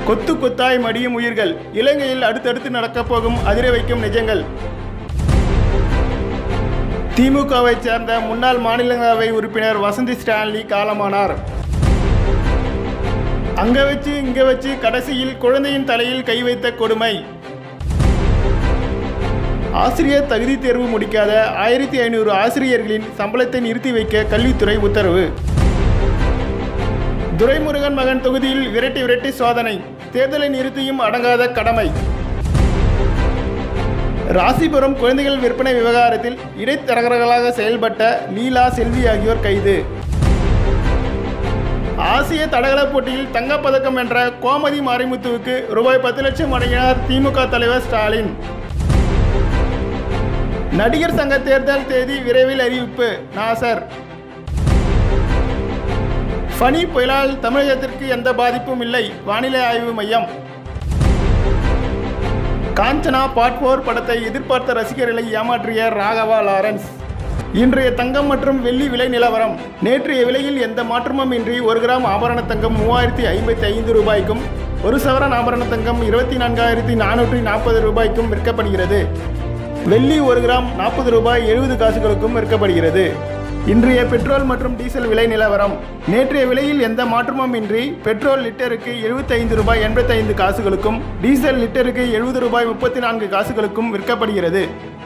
கொத்து கொத்தாய் மடியும் உயிர்கள் இலங்கையில் அடுத்தடுத்து நடக்கப் போகும் அதிர வைக்கும் நிஜங்கள் திமுகவை சேர்ந்த முன்னாள் மாநிலங்களவை உறுப்பினர் வசந்தி ஸ்டான்லி காலமானார் அங்க வச்சு இங்க வச்சு கடைசியில் குழந்தையின் தலையில் கை வைத்த கொடுமை ஆசிரியர் தகுதி தேர்வு முடிக்காத ஆயிரத்தி ஐநூறு ஆசிரியர்களின் சம்பளத்தை நிறுத்தி வைக்க கல்வித்துறை உத்தரவு துரைமுருகன் மகன் தொகுதியில் விரட்டி விரட்டி சோதனை தேர்தலை நிறுத்தியும் அடங்காத கடமை ராசிபுரம் குழந்தைகள் விற்பனை விவகாரத்தில் இடைத்தரகர்களாக செயல்பட்ட லீலா செல்வி ஆகியோர் கைது ஆசிய தடகள போட்டியில் தங்கப்பதக்கம் வென்ற கோமதி மாரிமுத்துவுக்கு ரூபாய் பத்து லட்சம் வழங்கினார் திமுக தலைவர் ஸ்டாலின் நடிகர் சங்க தேர்தல் தேதி விரைவில் அறிவிப்பு நாசர் ஃபனி புயலால் தமிழகத்திற்கு எந்த பாதிப்பும் இல்லை வானிலை ஆய்வு மையம் காஞ்சனா பார்ட் போர் படத்தை எதிர்பார்த்த ரசிகர்களை ஏமாற்றிய ராகவா லாரன்ஸ் இன்றைய தங்கம் மற்றும் வெள்ளி விலை நிலவரம் நேற்றைய விலையில் எந்த மாற்றமும் இன்றி ஒரு கிராம் ஆபரண தங்கம் மூவாயிரத்தி ஐம்பத்தி ஐந்து ரூபாய்க்கும் ஒரு சவரன் ஆபரண தங்கம் இருபத்தி நான்காயிரத்தி நானூற்றி நாற்பது ரூபாய்க்கும் விற்கப்படுகிறது வெள்ளி ஒரு கிராம் நாற்பது ரூபாய் எழுபது காசுகளுக்கும் விற்கப்படுகிறது இன்றைய பெட்ரோல் மற்றும் டீசல் விலை நிலவரம் நேற்றைய விலையில் எந்த மாற்றமும் இன்றி பெட்ரோல் லிட்டருக்கு 75 ரூபாய் எண்பத்தைந்து காசுகளுக்கும் டீசல் லிட்டருக்கு எழுபது ரூபாய் முப்பத்தி நான்கு காசுகளுக்கும் விற்கப்படுகிறது